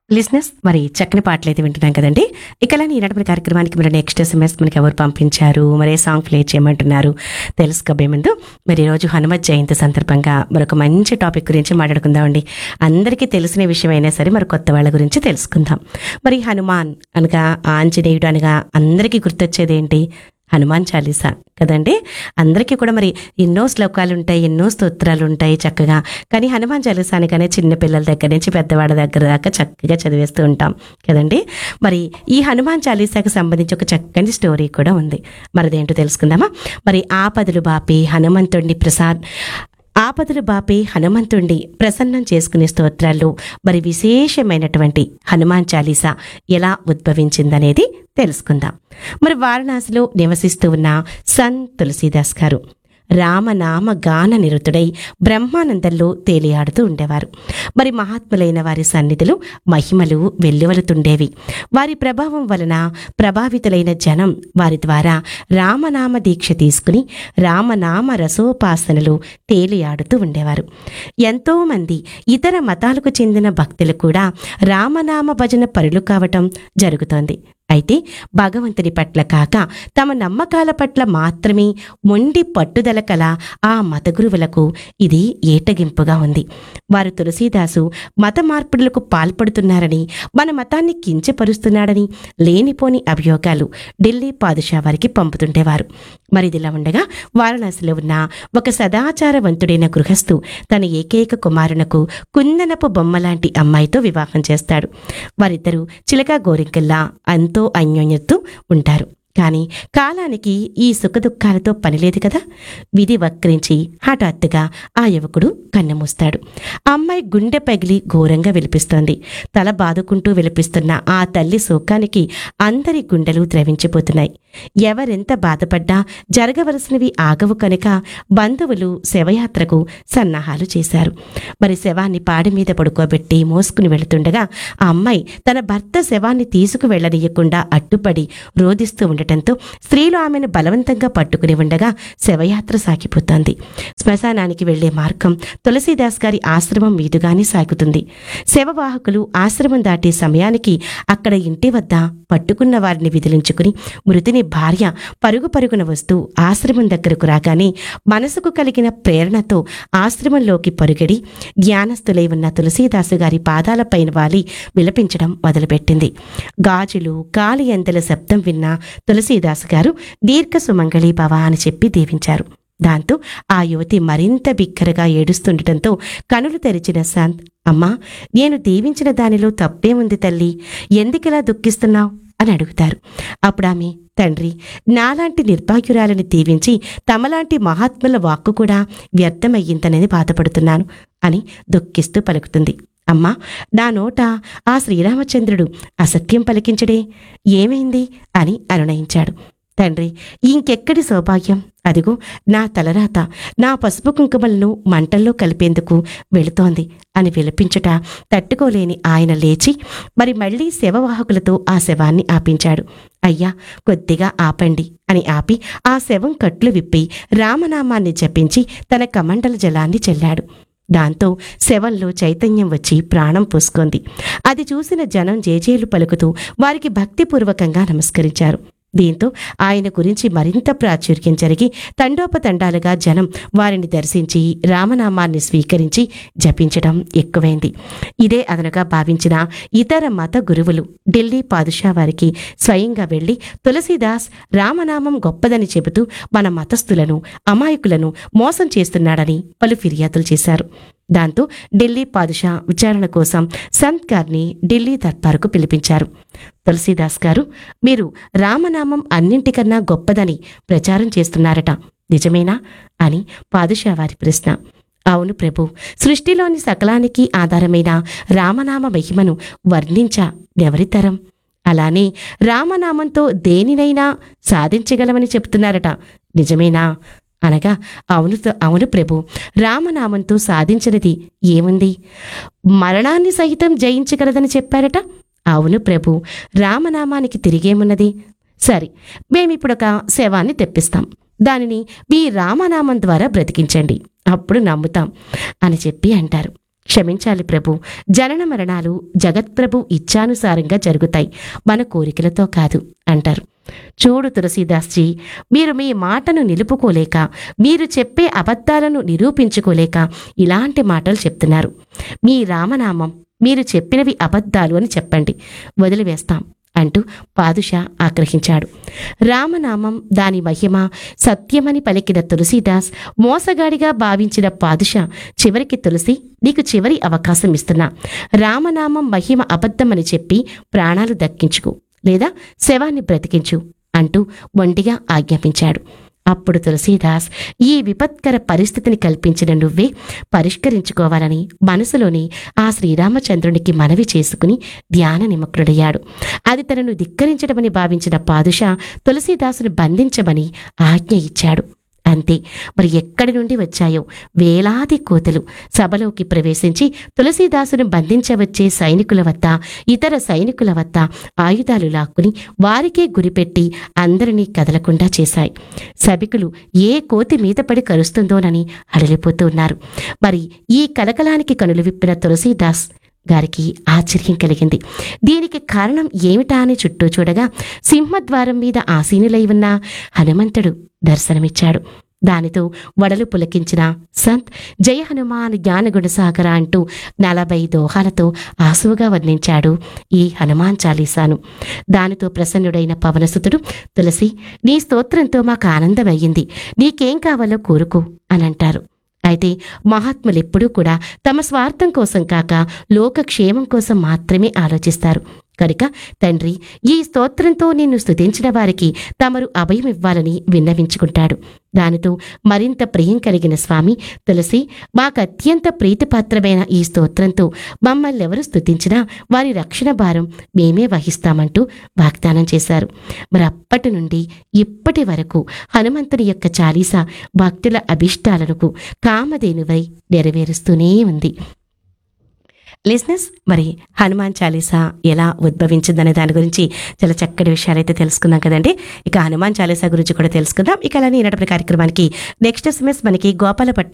లిజినెస్ మరి చక్కని పాటలు అయితే వింటున్నాం కదండి ఇక ఈనాటి కార్యక్రమానికి మరి నెక్స్ట్ ఎస్ఎంఎస్ మనకి ఎవరు పంపించారు మరి ఏ సాంగ్ ప్లే చేయమంటున్నారు తెలుసుకోబోయే ముందు మరి ఈరోజు హనుమత్ జయంతి సందర్భంగా మరొక మంచి టాపిక్ గురించి మాట్లాడుకుందామండి అందరికీ తెలిసిన విషయం అయినా సరే మరి కొత్త వాళ్ళ గురించి తెలుసుకుందాం మరి హనుమాన్ అనగా ఆంజనేయుడు అనగా అందరికీ గుర్తొచ్చేది ఏంటి హనుమాన్ చాలీసా కదండి అందరికీ కూడా మరి ఎన్నో శ్లోకాలు ఉంటాయి ఎన్నో స్తోత్రాలు ఉంటాయి చక్కగా కానీ హనుమాన్ చాలీసా అనగానే చిన్న పిల్లల దగ్గర నుంచి పెద్దవాళ్ళ దగ్గర దాకా చక్కగా చదివేస్తూ ఉంటాం కదండి మరి ఈ హనుమాన్ చాలీసాకు సంబంధించి ఒక చక్కని స్టోరీ కూడా ఉంది మరి అదేంటో తెలుసుకుందామా మరి ఆపదలు బాపి హనుమంతుడిని ప్రసాద్ ఆపదలు బాపి హనుమంతుణ్ణి ప్రసన్నం చేసుకునే స్తోత్రాల్లో మరి విశేషమైనటువంటి హనుమాన్ చాలీసా ఎలా ఉద్భవించిందనేది తెలుసుకుందాం మరి వారణాసిలో నివసిస్తూ ఉన్న సంత్ తులసీదాస్ గారు రామనామ గాన నిరుతుడై బ్రహ్మానందంలో తేలియాడుతూ ఉండేవారు మరి మహాత్ములైన వారి సన్నిధులు మహిమలు వెల్లువలుతుండేవి వారి ప్రభావం వలన ప్రభావితులైన జనం వారి ద్వారా రామనామ దీక్ష తీసుకుని రామనామ రసోపాసనలు తేలియాడుతూ ఉండేవారు ఎంతో మంది ఇతర మతాలకు చెందిన భక్తులు కూడా రామనామ భజన పరులు కావటం జరుగుతోంది అయితే భగవంతుని పట్ల కాక తమ నమ్మకాల పట్ల మాత్రమే మొండి పట్టుదల కల ఆ మత గురువులకు ఇది ఏటగింపుగా ఉంది వారు తులసీదాసు మత మార్పిడులకు పాల్పడుతున్నారని మన మతాన్ని కించపరుస్తున్నాడని లేనిపోని అభియోగాలు ఢిల్లీ పాదుషా వారికి పంపుతుండేవారు మరిదిలా ఉండగా వారణాసిలో ఉన్న ఒక సదాచారవంతుడైన గృహస్థు తన ఏకైక కుమారునకు కుందనపు బొమ్మలాంటి అమ్మాయితో వివాహం చేస్తాడు వారిద్దరూ చిలక గోరింకల్లా ఎంతో అన్యోన్యతూ ఉంటారు కానీ కాలానికి ఈ సుఖదుఖాలతో పనిలేదు కదా విధి వక్రించి హఠాత్తుగా ఆ యువకుడు కన్నుమూస్తాడు ఆ అమ్మాయి గుండె పగిలి ఘోరంగా విలిపిస్తోంది తల బాదుకుంటూ విలిపిస్తున్న ఆ తల్లి శోకానికి అందరి గుండెలు ద్రవించిపోతున్నాయి ఎవరెంత బాధపడ్డా జరగవలసినవి ఆగవు కనుక బంధువులు శవయాత్రకు సన్నాహాలు చేశారు మరి శవాన్ని పాడి మీద పడుకోబెట్టి మోసుకుని వెళుతుండగా ఆ అమ్మాయి తన భర్త శవాన్ని తీసుకు వెళ్ళనీయకుండా అడ్డుపడి రోధిస్తూ ఉండటంతో స్త్రీలు ఆమెను బలవంతంగా పట్టుకుని ఉండగా శవయాత్ర సాగిపోతోంది శ్మశానానికి వెళ్లే మార్గం తులసీదాస్ గారి ఆశ్రమం మీదుగానే సాగుతుంది శవవాహకులు ఆశ్రమం దాటే సమయానికి అక్కడ ఇంటి వద్ద పట్టుకున్న వారిని విదిలించుకుని మృతిని భార్య పరుగు పరుగున వస్తూ ఆశ్రమం దగ్గరకు రాగానే మనసుకు కలిగిన ప్రేరణతో ఆశ్రమంలోకి పరుగడి జ్ఞానస్థులై ఉన్న తులసీదాసు గారి పాదాలపైన వాలి విలపించడం మొదలుపెట్టింది గాజులు కాలి ఎందల శబ్దం విన్న తులసీదాసు గారు దీర్ఘ సుమంగళి భవ అని చెప్పి దీవించారు దాంతో ఆ యువతి మరింత బిక్కరగా ఏడుస్తుండటంతో కనులు తెరిచిన శాంత్ అమ్మా నేను దీవించిన దానిలో తప్పేముంది తల్లి ఎందుకిలా దుఃఖిస్తున్నావు అని అడుగుతారు అప్పుడు ఆమె తండ్రి నాలాంటి నిర్భాగ్యురాలని దీవించి తమలాంటి మహాత్ముల వాక్కు కూడా వ్యర్థమయ్యిందనేది బాధపడుతున్నాను అని దుఃఖిస్తూ పలుకుతుంది అమ్మా నా నోట ఆ శ్రీరామచంద్రుడు అసత్యం పలికించడే ఏమైంది అని అనునయించాడు తండ్రి ఇంకెక్కడి సౌభాగ్యం అదిగో నా తలరాత నా పసుపు కుంకుమలను మంటల్లో కలిపేందుకు వెళుతోంది అని విలపించుట తట్టుకోలేని ఆయన లేచి మరి మళ్ళీ శవవాహకులతో ఆ శవాన్ని ఆపించాడు అయ్యా కొద్దిగా ఆపండి అని ఆపి ఆ శవం కట్లు విప్పి రామనామాన్ని జపించి తన కమండల జలాన్ని చెల్లాడు దాంతో శవంలో చైతన్యం వచ్చి ప్రాణం పూసుకుంది అది చూసిన జనం జేజేలు పలుకుతూ వారికి భక్తిపూర్వకంగా నమస్కరించారు దీంతో ఆయన గురించి మరింత ప్రాచుర్యం జరిగి తండోపతండాలుగా జనం వారిని దర్శించి రామనామాన్ని స్వీకరించి జపించడం ఎక్కువైంది ఇదే అదనుగా భావించిన ఇతర మత గురువులు ఢిల్లీ పాదుషా వారికి స్వయంగా వెళ్లి తులసీదాస్ రామనామం గొప్పదని చెబుతూ మన మతస్థులను అమాయకులను మోసం చేస్తున్నాడని పలు ఫిర్యాదులు చేశారు దాంతో ఢిల్లీ పాదుషా విచారణ కోసం సంత్ గారిని ఢిల్లీ దర్బారుకు పిలిపించారు తులసీదాస్ గారు మీరు రామనామం అన్నింటికన్నా గొప్పదని ప్రచారం చేస్తున్నారట నిజమేనా అని పాదుషా వారి ప్రశ్న అవును ప్రభు సృష్టిలోని సకలానికి ఆధారమైన రామనామ మహిమను వర్ణించా ఎవరితరం అలానే రామనామంతో దేనినైనా సాధించగలమని చెప్తున్నారట నిజమేనా అనగా అవును త- అవును ప్రభు రామనామంతో సాధించినది ఏముంది మరణాన్ని సహితం జయించగలదని చెప్పారట అవును ప్రభు రామనామానికి తిరిగేమున్నది సరే మేమిప్పుడు ఒక శవాన్ని తెప్పిస్తాం దానిని మీ రామనామం ద్వారా బ్రతికించండి అప్పుడు నమ్ముతాం అని చెప్పి అంటారు క్షమించాలి ప్రభు జనన మరణాలు జగత్ప్రభు ఇచ్చానుసారంగా జరుగుతాయి మన కోరికలతో కాదు అంటారు చూడు తులసీదాస్జీ మీరు మీ మాటను నిలుపుకోలేక మీరు చెప్పే అబద్ధాలను నిరూపించుకోలేక ఇలాంటి మాటలు చెప్తున్నారు మీ రామనామం మీరు చెప్పినవి అబద్ధాలు అని చెప్పండి వదిలివేస్తాం అంటూ పాదుషా ఆగ్రహించాడు రామనామం దాని మహిమ సత్యమని పలికిన తులసీదాస్ మోసగాడిగా భావించిన పాదుషా చివరికి తులసి నీకు చివరి అవకాశం ఇస్తున్నా రామనామం మహిమ అబద్ధమని చెప్పి ప్రాణాలు దక్కించుకు లేదా శవాన్ని బ్రతికించు అంటూ మొండిగా ఆజ్ఞాపించాడు అప్పుడు తులసీదాస్ ఈ విపత్కర పరిస్థితిని కల్పించిన నువ్వే పరిష్కరించుకోవాలని మనసులోని ఆ శ్రీరామచంద్రునికి మనవి చేసుకుని ధ్యాన నిమగ్నుడయ్యాడు అది తనను ధిక్కరించడమని భావించిన పాదుషా తులసీదాసును బంధించమని ఆజ్ఞ ఇచ్చాడు అంతే మరి ఎక్కడి నుండి వచ్చాయో వేలాది కోతలు సభలోకి ప్రవేశించి తులసీదాసును బంధించవచ్చే సైనికుల వద్ద ఇతర సైనికుల వద్ద ఆయుధాలు లాక్కుని వారికే గురిపెట్టి అందరినీ కదలకుండా చేశాయి సభికులు ఏ కోతి మీద పడి కరుస్తుందోనని అడలిపోతూ ఉన్నారు మరి ఈ కలకలానికి కనులు విప్పిన తులసీదాస్ గారికి ఆశ్చర్యం కలిగింది దీనికి కారణం ఏమిటా అని చుట్టూ చూడగా సింహద్వారం మీద ఆసీనులై ఉన్న హనుమంతుడు దర్శనమిచ్చాడు దానితో వడలు పులకించిన సంత్ జయ హనుమాన్ జ్ఞానగుణసాగర అంటూ నలభై దోహాలతో ఆసువుగా వర్ణించాడు ఈ హనుమాన్ చాలీసాను దానితో ప్రసన్నుడైన పవనసుతుడు తులసి నీ స్తోత్రంతో మాకు ఆనందమయ్యింది నీకేం కావాలో కోరుకో అని అంటారు అయితే మహాత్ములు ఎప్పుడూ కూడా తమ స్వార్థం కోసం కాక లోకక్షేమం కోసం మాత్రమే ఆలోచిస్తారు కనుక తండ్రి ఈ స్తోత్రంతో నిన్ను స్తుతించిన వారికి తమరు అభయం ఇవ్వాలని విన్నవించుకుంటాడు దానితో మరింత ప్రియం కలిగిన స్వామి తులసి మాకు అత్యంత ప్రీతిపాత్రమైన ఈ స్తోత్రంతో మమ్మల్ని ఎవరు స్తుతించినా వారి రక్షణ భారం మేమే వహిస్తామంటూ వాగ్దానం చేశారు మరి అప్పటి నుండి ఇప్పటి వరకు హనుమంతుని యొక్క చాలీస భక్తుల అభిష్టాలకు కామధేనువై నెరవేరుస్తూనే ఉంది లిజినెస్ మరి హనుమాన్ చాలీసా ఎలా ఉద్భవించిందనే దాని గురించి చాలా చక్కటి విషయాలు అయితే తెలుసుకున్నాం కదండి ఇక హనుమాన్ చాలీసా గురించి కూడా తెలుసుకుందాం ఇక అలానే ఈనాటి కార్యక్రమానికి నెక్స్ట్ ఎస్ఎంఎస్ మనకి గోపాలపట్నం